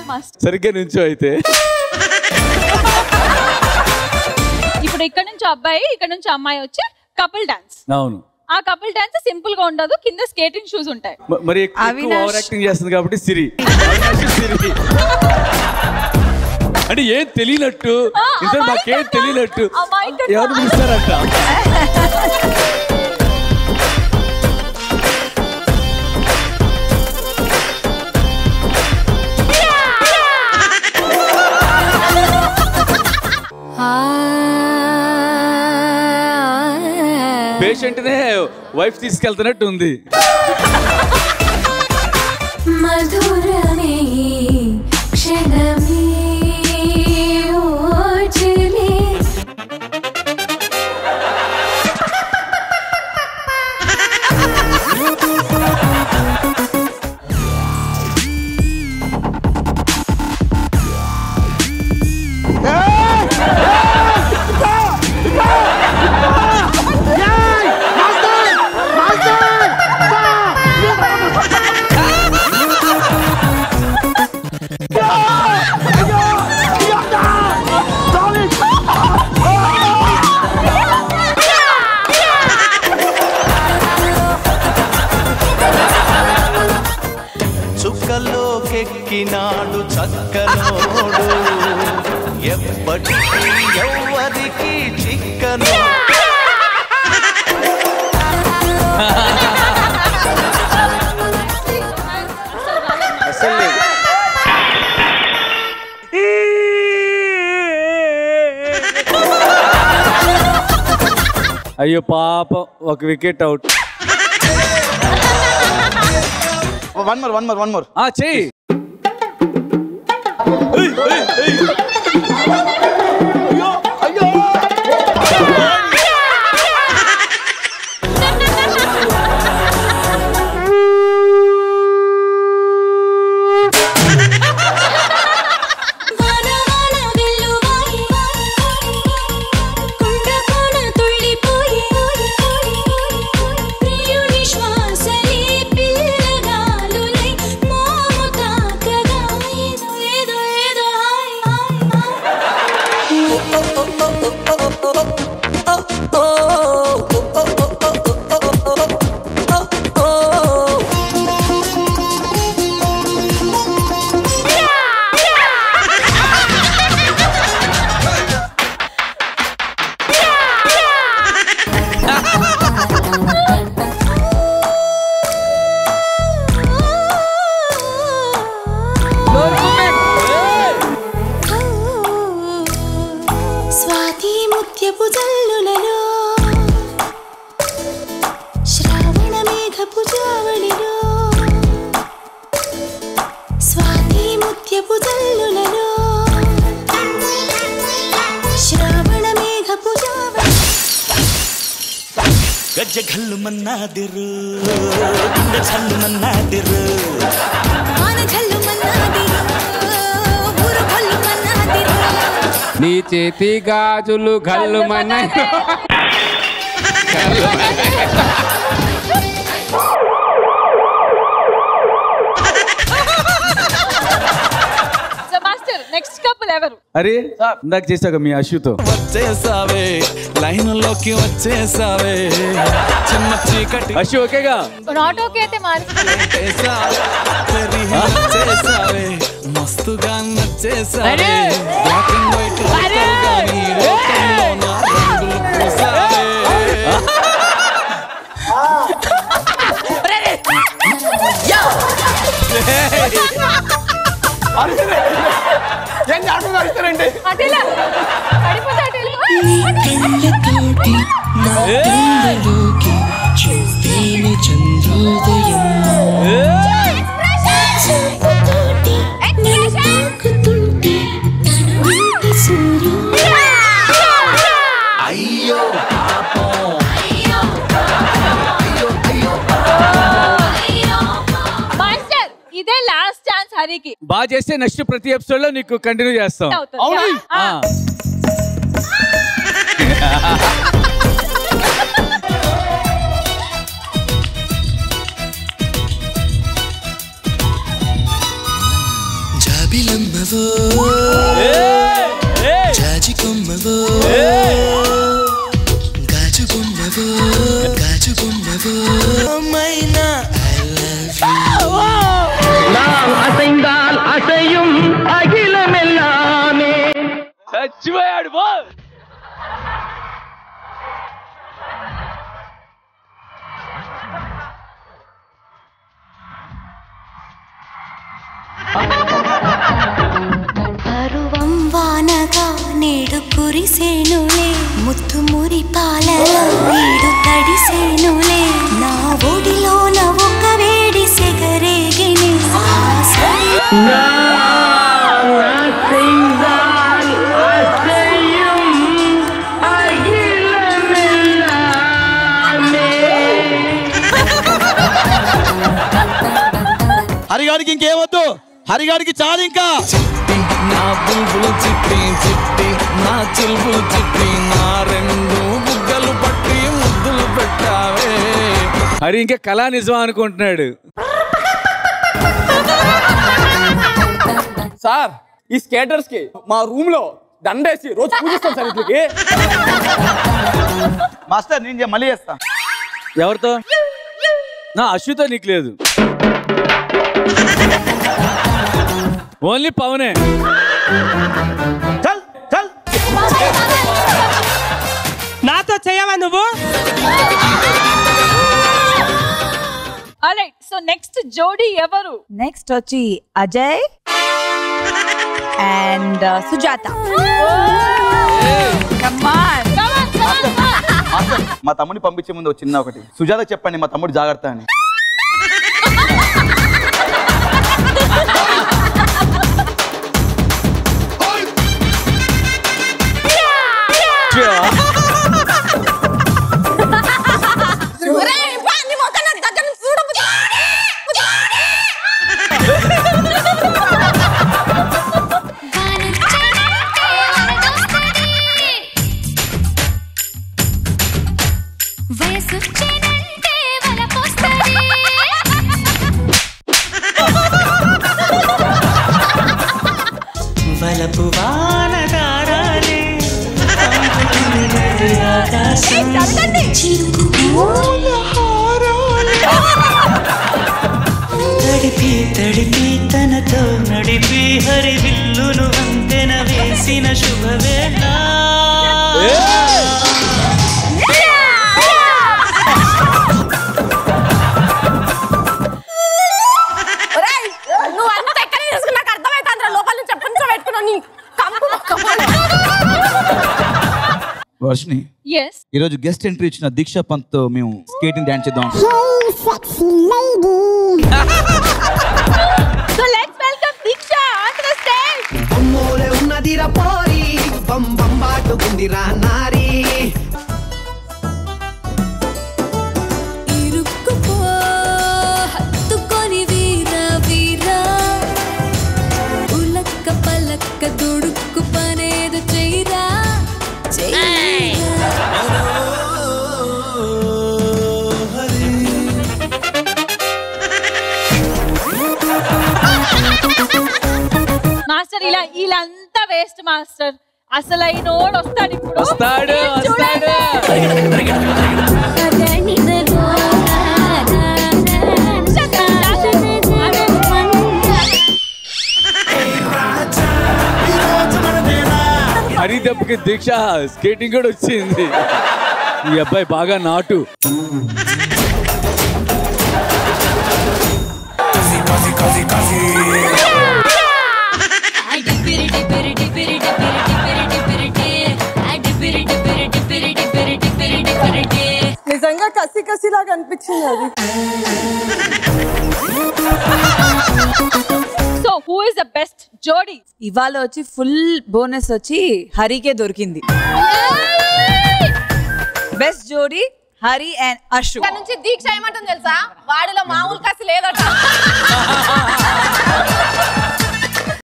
Master సరిగ్గా నుంచో అయితే ఇప్పుడు ఇక్కడ నుంచి అబ్బాయి ఇక్కడ నుంచి అమ్మాయి వచ్చి కపుల్ డాన్స్ అవును ఆ కపుల్ డాన్స్ సింపుల్ గా ఉండదు కింద స్కేటింగ్ షూస్ ఉంటాయి మ- మరి ఎక్కువ అవినాష్. ఓవర్ యాక్టింగ్ చేస్తుంది కాబట్టి సిరి అవినాష్ సిరి అంటే ఏం తెలియనట్టు ఆ, ఇంత మాకేం అమాయకంగా. తెలియనట్టు అమాయకంగా. ఎవరు పిలుస్తారంట పేషెంట్ నే వైఫ్ తీసుకెళ్తున్నట్టు ఉంది మధురమే క్షణమే ఓచలే చుక్కలోకెక్కినాడు చక్కనోడు ఎప్పటికీ ఎవ్వరికి చిక్కను అసలు లేదు అయ్యో పాపం ఒక wicket out one more one more one more ఆ చెయ్యి వాన వాన వెల్లువాయి కుండ కోన తుళ్ళిపోయి ప్రియుని శ్వాసలే పిల్లగాలులై మోము తాకగా ఏదో ఏదో ఏదో హాయ్ హాయ్ స్వాతి ముత్యపు జల్లులలో శ్రావణ మేఘపు జావళిలో స్వాతి ముత్యపు జల్లులలో శ్రావణ మేఘపు జావళి గజ్జ గల్లు మన్నాదిరు గుండె చల్లు మన్నాదిరు వాన జల్లు మన్నాదిరో ఊరు కొల్లు మన్నాదిరో నీ చేతి గాజులు గల్లు మన సో మాస్టర్ నెక్స్ట్ కపుల్ ఎవరు అరే ఇందాక చేశాక మీ అశుతో వచ్చేసావే లైన్లోకి వచ్చేసావే చిన్న చీకటి అశు ఓకేగా నాట్ ఓకే అయితే మారుస్తాను చేసావే, పెరిగి వచ్చేసావే మస్తుగా నచ్చేసావే బ్లాక్ అండ్ వైట్ లోకల్గా నీ లోకంలో నా రంగులు పూసావే ఏంటి ఆటో అడుగుతారండి అటేలా పడిపోతే అటు వెళ్ళిపో. కళ్ళతోటి నా కళ్ళలోకి చూస్తేనే చంద్రోదయం చూపుతోటి నీ తాకుతుంటే తనవంటి సూర్యోదయం అయ్యో మాస్టర్ ఇదే లాస్ట్ ఛాన్స్ హరికి బాగా చేస్తే నెక్స్ట్ ప్రతి ఎపిసోడ్ లో నీకు కంటిన్యూ చేస్తాం అవుతుంది అవునా? ఆ, ఆ. జాబిలమ్మవో జాజి కొమ్మవో గాజు బొమ్మవో గాజు బొమ్మవో మైనా ఐ లవ్ యూ చచ్చిపోయాడు బో పరువం వానగా నేడు కురిసేనులే ముత్తు మురి పాలలో నేడు తడిసేనులే నా ఒడిలోన ఒక వేడి సెగరేగిని ఆశలే హరిగాడికి ఇంకేమొద్దు హరిగాడికి చాలు ఇంకా చిట్టి నా బుల్బుల్ చిట్టి చిట్టి నా చుల్బుల్ చిట్టి నా రెండు బుగ్గలు పట్టి ముద్దులు పెట్టావే హరి ఇంకా కళా నిజం అనుకుంటున్నాడు సార్ ఈ స్కేటర్స్ కి మా రూమ్ లో దండేసి రోజు పూజిస్తాం సార్ వీటికి మాస్టర్ నేను చే- మళ్ళీ చేస్తా ఎవరితో నా అశ్వితో నీకు లేదు ఓన్లీ పవనే చల్ చల్ నాతో చేయవా నువ్వు ఆల్రైట్ సో నెక్స్ట్ జోడీ ఎవరు నెక్స్ట్ వచ్చి Ajay and Sujatha come on master మా తమ్ముడిని పంపించే ముందు ఒక చిన్న ఒకటి సుజాత చెప్పండి మా తమ్ముడు జాగ్రత్త అని వయసొచ్చేనంటే వలపోస్తది వలపు వానదారాలే తడిపి తడిపి తనతో నడిపి హరి విల్లును అంతెన వేసిన శుభవేళ నువ్వు అంత ఎక్కడ తీసుకుని నాకు అర్థమైతే లోపల నుంచి ఎప్పటి నుంచో పెట్టుకున్నావు నీ కంపు వర్షిని ఎస్ ఈరోజు గెస్ట్ ఎంట్రీ ఇచ్చిన దీక్ష పంత్ తో మేము స్కేటింగ్ డాన్స్ చేద్దాం so let's welcome Deeksha on the stage అమ్మోలే ఉన్నదిరా పోరి బం బం బాటుకుందిరా నారి ఇరుక్కుపో హత్తుకొని వీరా వీరా ఉలక్క పలక్క దుడుక్కు పనేదు చెయ్యరా చెయ్యరా మాస్టర్ ఇలా ఇలాంతా వేస్ట్ మాస్టర్ అసలు అయినోడు వస్తాడు ఇప్పుడు వస్తాడు మీరు చూడండి. అగనిదలో హరి దెబ్బకి దీక్ష స్కేటింగ్ కూడా వచ్చింది ఈ అబ్బాయి బాగా నాటు నిజంగా కసి కసి లాగా అనిపించింది అది so who is the best జోడీ ఇవాళ వచ్చి ఫుల్ బోనస్ వచ్చి హరికే దొరికింది బెస్ట్ జోడీ హరి అండ్ అశు ఇక్కడ నుంచి దీక్ష ఏమంటుంది తెలుసా వాడిలో మామూలు కసి లేదట